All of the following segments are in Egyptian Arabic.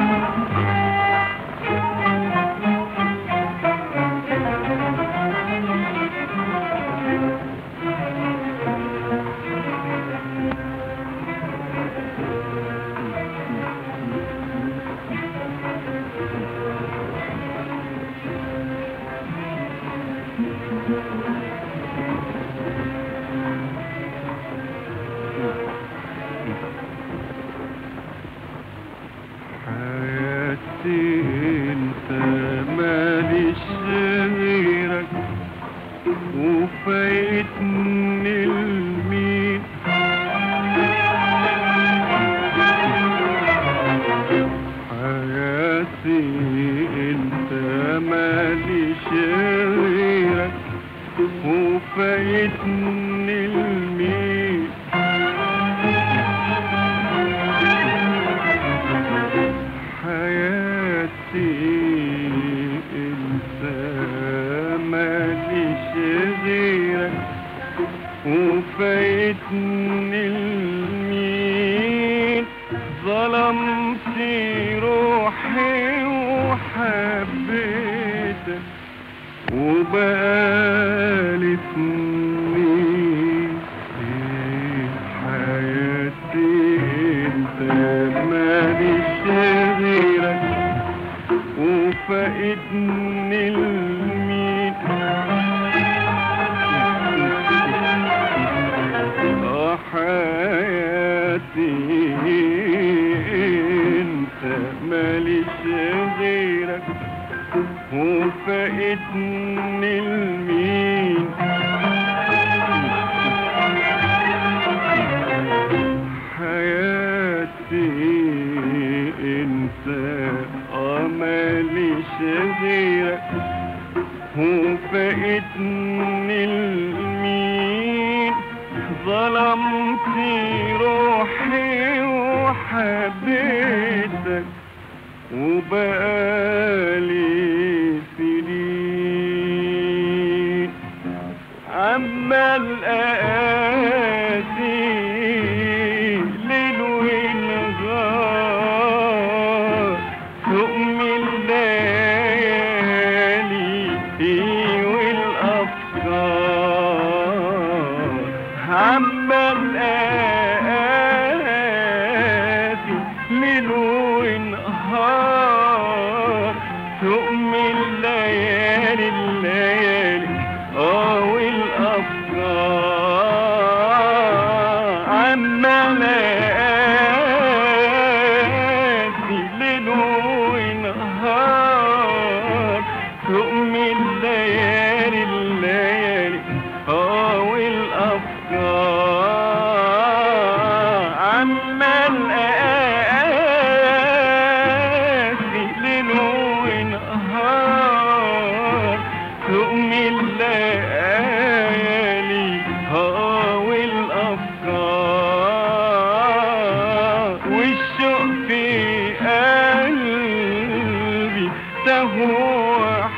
حياتي انت ماليش غيرك وفايتني المين حياتي انت ماليش غيرك وفايتني المين حياتي انت ماليش غيرك وفايتني المين ظلمت روحي وحبيتك وبقالي سنين إيه حياتي انت ماليش غيرك وفايتني المين آه حياتي انت ماليش غيرك وفايتني المين حياتي انت اه ماليش غيرك وفايتني المين ظلمت روحي وحبيتك وبقالي سنين عمال اقاسي ليل ونهار تقم الليالي والافكار عمال اقاسي ليل ونهار تقم الليالي الليالي اه والافكار عمال اقاسي ليل ونهار تقم الليالي الليالي اه والافكار عمال اقاسي ليل ونهار تقم الليالي اه والافكار والشوق في قلبي تهوى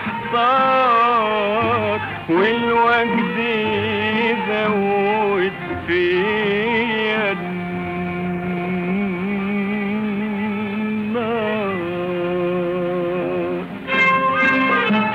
احتار والوجد يزود فيا النار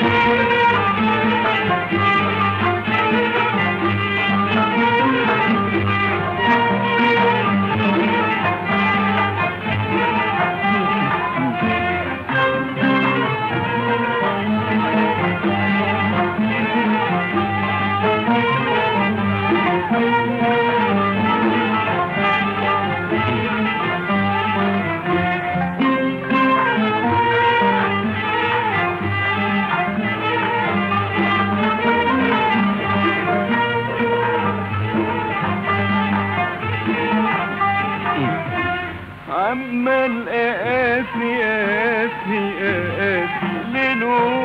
عمال اقاسي قاسي قاسي ليل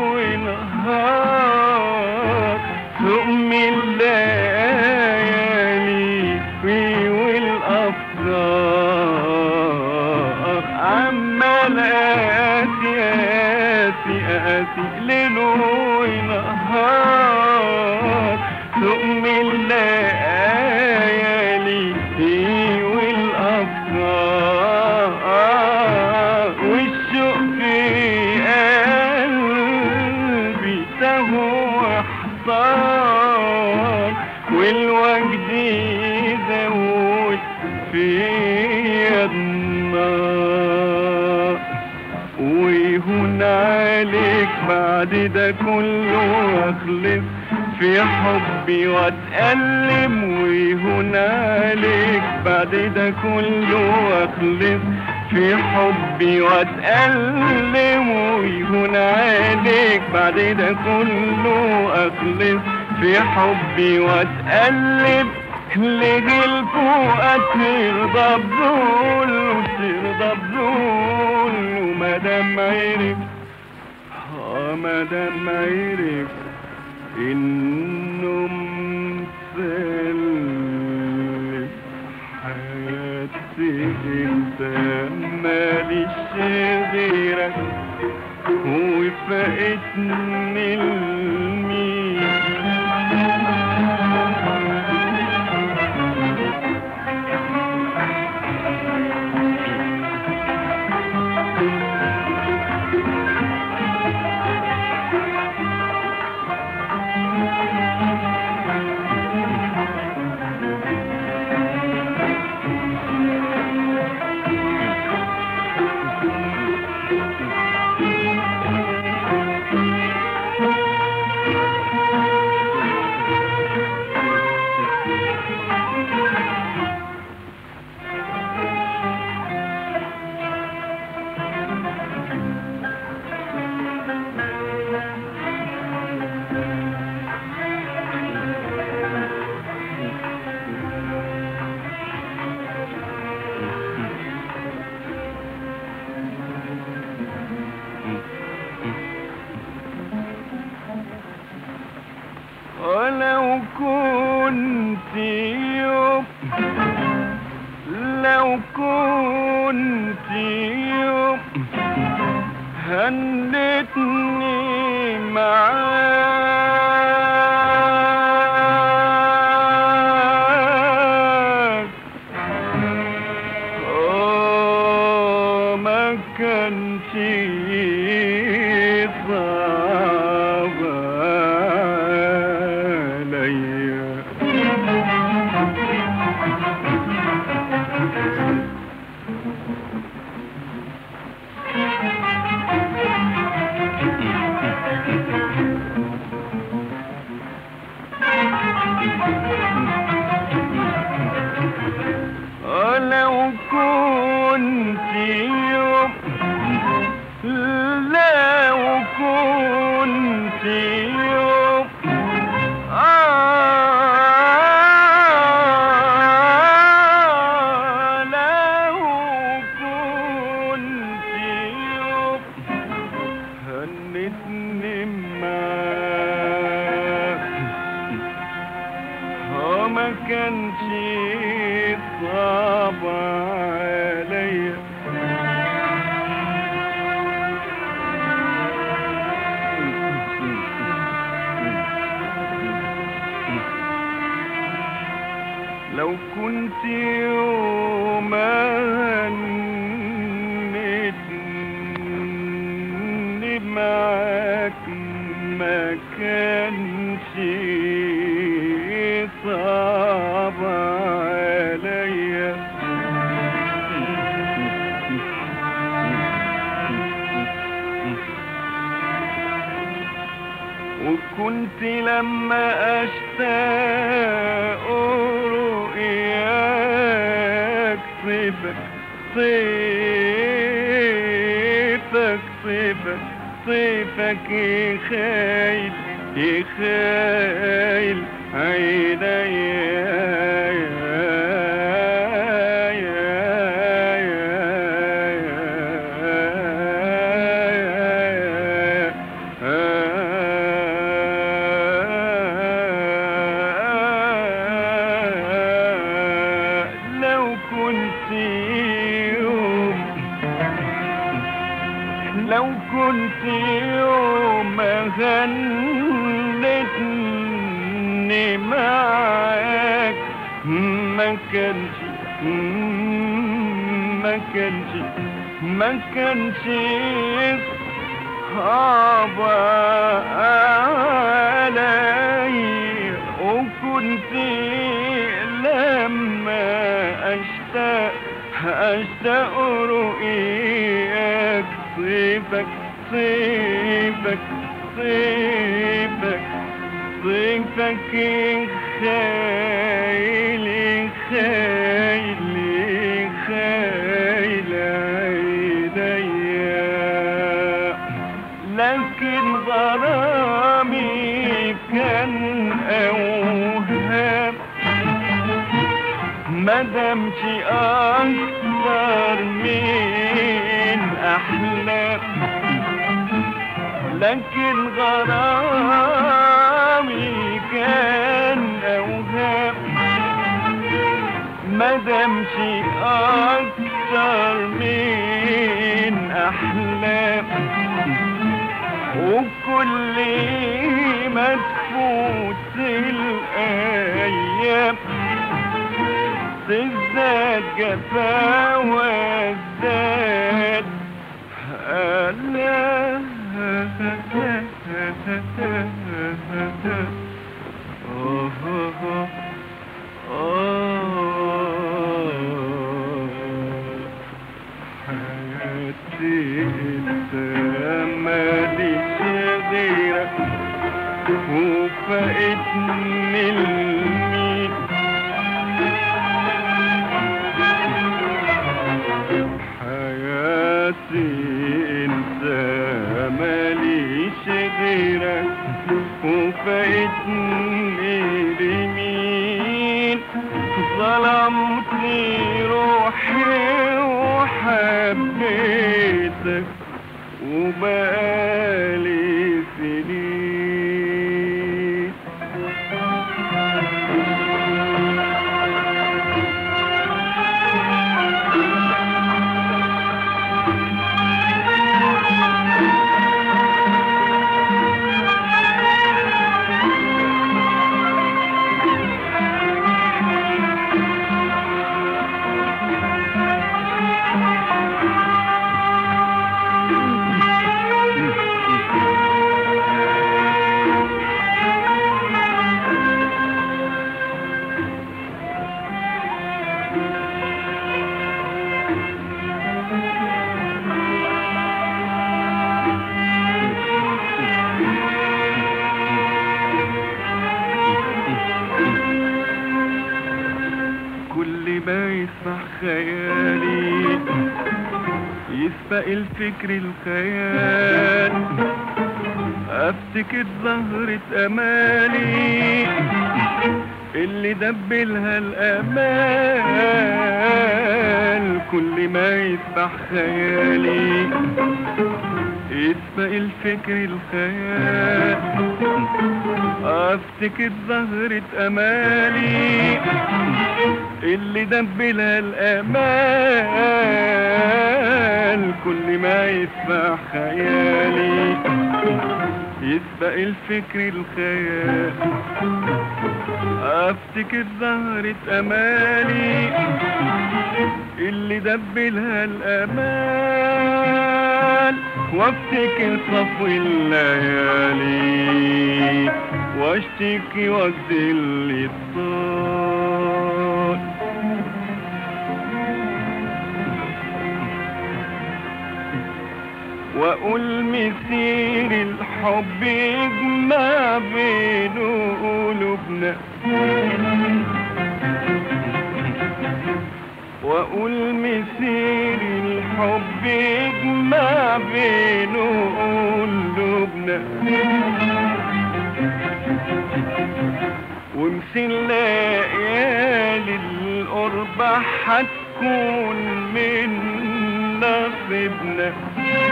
ونهار تقم الليالي في والافكار عمال اقاسي قاسي قاسي ليل ونهار تقم الليالي والافكار والشوق ويهون عليك بعد ده كله واخلص في حبي واتألم ويهون عليك بعد ده كله واخلص في حبي واتألم ويهون عليك بعد ده كله اخلص في حبي واتألم لغي الفؤاد ترضى بذول وترضى بذول ومادام عرف اه مادام عرف انه مسلم حياتي انت ماليش غيرك وفقتني المين ولو كنت يوم لو كنت يوم هنتني معاك آه ما كانش صعب عليا لو كنت يوم لو كنت يوم آه لو كنت يوم هنتني معاك هو ما كانش صعب عليا لو كنت يوم هنتني معاك ما كانش صعب عليا وكنت لما اشتاق رؤياك صفك صيفك صفك صيفك يخيل يخيل لو كنت يوم لو كنت يوم غنتني معاك ما كانش ما كانش ما كانش صعب علي وكنت لما اشتاق اشتاق رؤياك صيفك صيفك صيفك صيفك خايل خايل خايل عينيا لكن غرامي كان أوهام مدامش أكتر من أحلام لكن غرامي كان أوهام مدامش أكتر من أحلام وكل ما تفوت الأيام تزداد جفا وازداد حياتي انت ماليش غيرك وفقتني الميت حياتي انت ماليش غيرك وفايتني لمين ظلمتني روحي وحبيتك وبقالي سنين كل ما يسمع خيالي يسبق الفكر الخيال افتكر زهرة امالي اللي دبلها الامال كل ما يسبح خيالي يسبق الفكر الخيال افتكر زهرة امالي اللي دبلها الامال كل ما يسبح خيالي يسبق الفكر الخيال افتكر زهرة امالي اللي دبلها الامال وافتكر صفو الليالي واشتكي واجزل الطال واقول مسير الحب يجمع بين قلوبنا واقول مسير الحب يجمع بين قلوبنا ومثل ليالي القرب هتكون من نصيبنا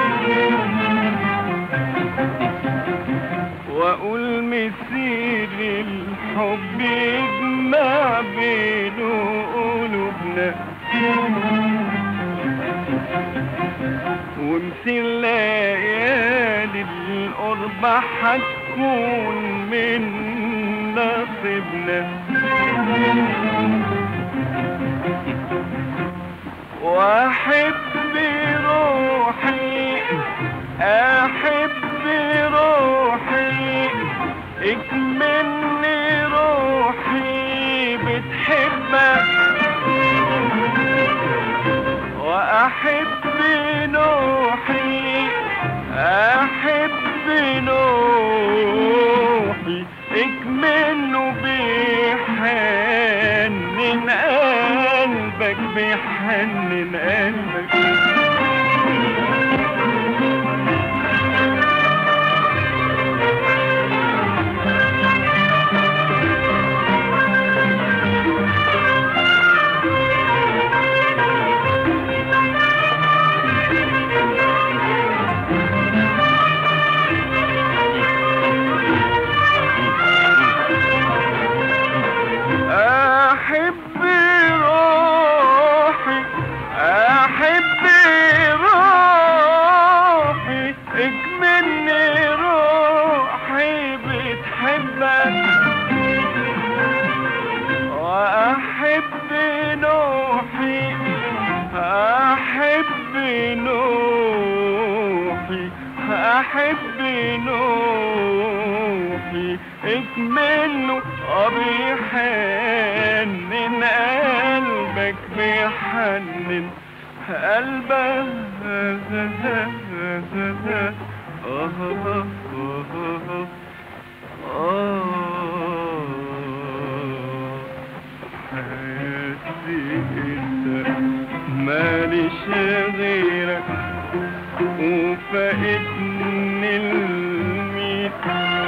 واقول مسير الحب يجمع بين قلوبنا ومثل ليالي القرب هتكون من نصيبنا واحب روحي احب روحي اكملني روحي بتحبك واحب نوحي نوحي احب نوحي اكمله بيحنن قلبك بيحنن قلبك حياتي انت ماليش غيرك وفاقدني الميت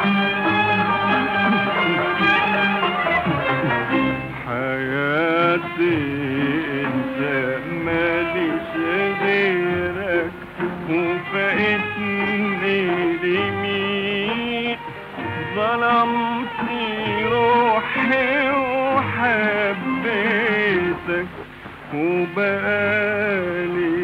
حياتي انت ماليش غيرك وفاقدني لمين ظلمت روحي وحبيتك وبقالي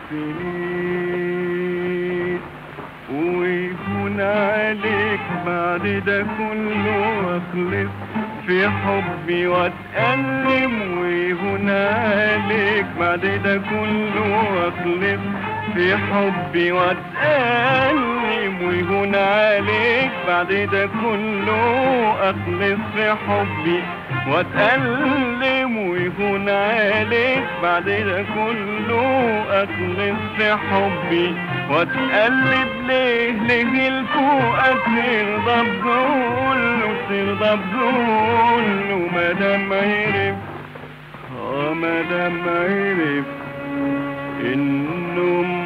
سنين ويكون عليك بعد ده كله اخلص في حبي واتألم ويهون عليك بعد ده كله اخلص في حبي واتألم ويهون عليك بعد ده كله اخلص في حبي واتألم ويهون عليك بعد ده كله اخلص في حبي واتقلب ليه ليه الفوقك ترضى بذله ترضى بذله مادام عرف اه مادام عرف انه